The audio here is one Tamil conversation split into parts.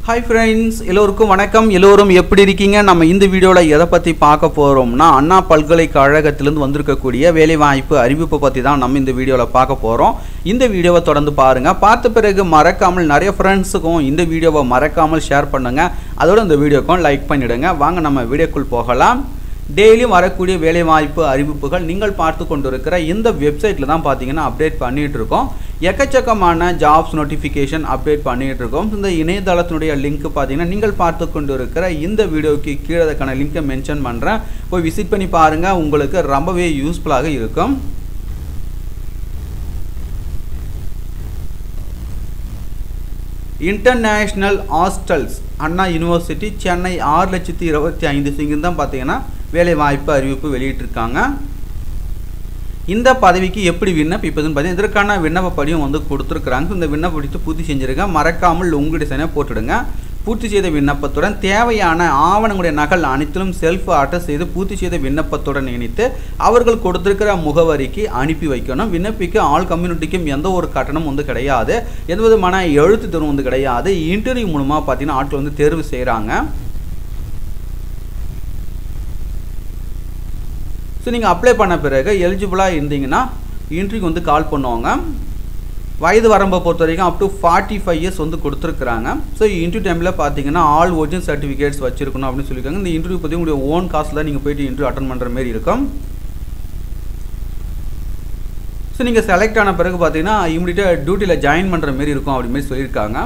ஹாய் ஃப்ரெண்ட்ஸ் எல்லோருக்கும் வணக்கம் எல்லோரும் எப்படி இருக்கீங்க நம்ம இந்த வீடியோவில் எதை பற்றி பார்க்க போகிறோம்னா அண்ணா பல்கலைக்கழகத்திலேருந்து வந்திருக்கக்கூடிய வேலைவாய்ப்பு அறிவிப்பை பற்றி தான் நம்ம இந்த வீடியோவில் பார்க்க போகிறோம் இந்த வீடியோவை தொடர்ந்து பாருங்கள் பார்த்த பிறகு மறக்காமல் நிறைய ஃப்ரெண்ட்ஸுக்கும் இந்த வீடியோவை மறக்காமல் ஷேர் பண்ணுங்கள் அதோட இந்த வீடியோக்கும் லைக் பண்ணிவிடுங்க வாங்க நம்ம வீடியோக்குள் போகலாம் டெய்லியும் வரக்கூடிய வேலைவாய்ப்பு அறிவிப்புகள் நீங்கள் பார்த்து கொண்டிருக்கிற இந்த வெப்சைட்டில் தான் பார்த்தீங்கன்னா அப்டேட் பண்ணிகிட்டு இருக்கோம் எக்கச்சக்கமான ஜாப்ஸ் நோட்டிஃபிகேஷன் அப்டேட் பண்ணிகிட்டு இருக்கோம் இந்த இணையதளத்தினுடைய லிங்க் பார்த்தீங்கன்னா நீங்கள் பார்த்து கொண்டு இருக்கிற இந்த வீடியோக்கு கீழே அதுக்கான லிங்கை மென்ஷன் பண்ணுறேன் போய் விசிட் பண்ணி பாருங்கள் உங்களுக்கு ரொம்பவே யூஸ்ஃபுல்லாக இருக்கும் international hostels Anna university Chennai ஆறு லட்சத்தி இருபத்தி ஐந்து சிங்கு தான் பார்த்தீங்கன்னா வேலைவாய்ப்பு அறிவிப்பு வெளியிட்டிருக்காங்க இந்த பதவிக்கு எப்படி விண்ணப்பிப்பதுன்னு பார்த்தீங்கன்னா இதற்கான விண்ணப்ப படியும் வந்து கொடுத்துருக்குறாங்க இந்த விண்ணப்ப படித்து பூர்த்தி செஞ்சுருங்க மறக்காமல் உங்கள் டிசைனை போட்டுடுங்க பூர்த்தி செய்த விண்ணப்பத்துடன் தேவையான ஆவணங்களுடைய நகல் அனைத்திலும் செல்ஃப் அட்டஸ்ட் செய்து பூர்த்தி செய்த விண்ணப்பத்துடன் இணைத்து அவர்கள் கொடுத்திருக்கிற முகவரிக்கு அனுப்பி வைக்கணும் விண்ணப்பிக்க ஆல் கம்யூனிட்டிக்கும் எந்த ஒரு கட்டணம் வந்து கிடையாது எந்த விதமான எழுத்து தேர்வு வந்து கிடையாது இன்டர்வியூ மூலமாக பார்த்தீங்கன்னா ஆட்கள் வந்து தேர்வு செய்கிறாங்க ஸோ நீங்கள் அப்ளை பண்ண பிறகு எலிஜிபிளாக இருந்தீங்கன்னா இன்ட்ரிக்கு வந்து கால் பண்ணுவாங்க வயது வரம்பை பொறுத்த வரைக்கும் up to forty five years வந்து கொடுத்துருக்குறாங்க ஸோ இன்டர்வியூ டைமில் பார்த்தீங்கன்னா ஆல் ஒரிஜினல் சர்டிஃபிகேட்ஸ் வச்சிருக்கணும் அப்படின்னு சொல்லியிருக்காங்க இந்த இன்டர்வியூ பற்றி உங்களுடைய ஓன் காசில் நீங்கள் போயிட்டு இன்டர்வியூ அட்டன் பண்ணுற மாதிரி இருக்கும் ஸோ நீங்கள் செலக்ட் ஆன பிறகு பார்த்தீங்கன்னா இம்மிடியட்டாக டியூட்டியில் ஜாயின் பண்ணுற மாரி இருக்கும் அப்படி மாதிரி சொல்லியிருக்காங்க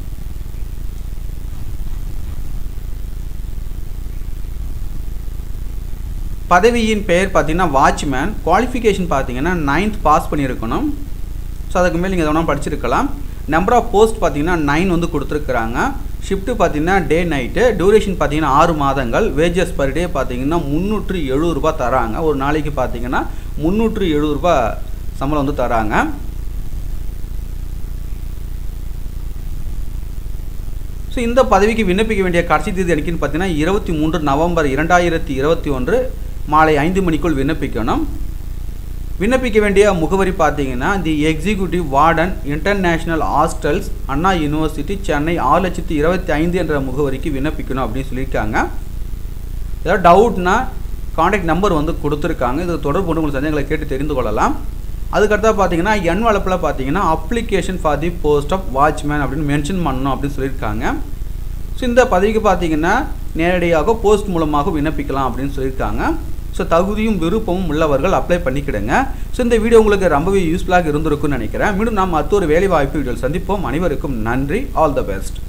பதவியின் பெயர் பார்த்தீங்கன்னா வாட்ச்மேன் குவாலிஃபிகேஷன் பார்த்தீங்கன்னா நைன்த் பாஸ் பண்ணியிருக்கணும் ஸோ அதுக்கு மேலே நீங்கள் எதனா படிச்சிருக்கலாம் நம்பர் ஆஃப் போஸ்ட் பார்த்தீங்கன்னா நைன் வந்து கொடுத்துருக்குறாங்க ஷிஃப்ட்டு பார்த்தீங்கன்னா டே நைட்டு டியூரேஷன் பார்த்தீங்கன்னா ஆறு மாதங்கள் வேஜஸ் பர் டே பார்த்தீங்கன்னா முந்நூற்று எழுபது ரூபா தராங்க ஒரு நாளைக்கு பார்த்தீங்கன்னா முந்நூற்று எழுபது ரூபா சம்பளம் வந்து தராங்க ஸோ இந்த பதவிக்கு விண்ணப்பிக்க வேண்டிய கடைசி தேதி எனக்குன்னு பார்த்தீங்கன்னா இருபத்தி மூன்று நவம்பர் இரண்டாயிரத்தி இருபத்தி ஒன்று மாலை ஐந்து மணிக்குள் விண்ணப்பிக்கணும் விண்ணப்பிக்க வேண்டிய முகவரி பார்த்தீங்கன்னா the executive warden international hostels Anna university Chennai ஆறு லட்சத்தி இருபத்தி ஐந்து என்ற முகவரிக்கு விண்ணப்பிக்கணும் அப்படின்னு சொல்லியிருக்காங்க ஏதாவது டவுட்னா காண்டாக்ட் நம்பர் வந்து கொடுத்துருக்காங்க இது தொடர்பு கொண்டு உங்களுக்கு சந்தேகங்களை கேட்டு தெரிந்து கொள்ளலாம் அதுக்கடுத்தா பார்த்தீங்கன்னா என் வளப்பில் பார்த்தீங்கன்னா application for the post of watchman அப்படின்னு மென்ஷன் பண்ணணும் அப்படின்னு சொல்லியிருக்காங்க ஸோ இந்த பதவிக்கு பார்த்தீங்கன்னா நேரடியாக போஸ்ட் மூலமாக விண்ணப்பிக்கலாம் அப்படின்னு சொல்லியிருக்காங்க ஸோ தகுதியும் விருப்பமும் உள்ளவர்கள் அப்ளை பண்ணிக்கிடுங்க ஸோ இந்த வீடியோ உங்களுக்கு ரொம்பவே யூஸ்ஃபுல்லாக இருந்திருக்கும்னு நினைக்கிறேன் மீண்டும் நாம் மற்றொரு வேலை வாய்ப்பு வீடியோ சந்திப்போம் அனைவருக்கும் நன்றி ஆல் த பெஸ்ட்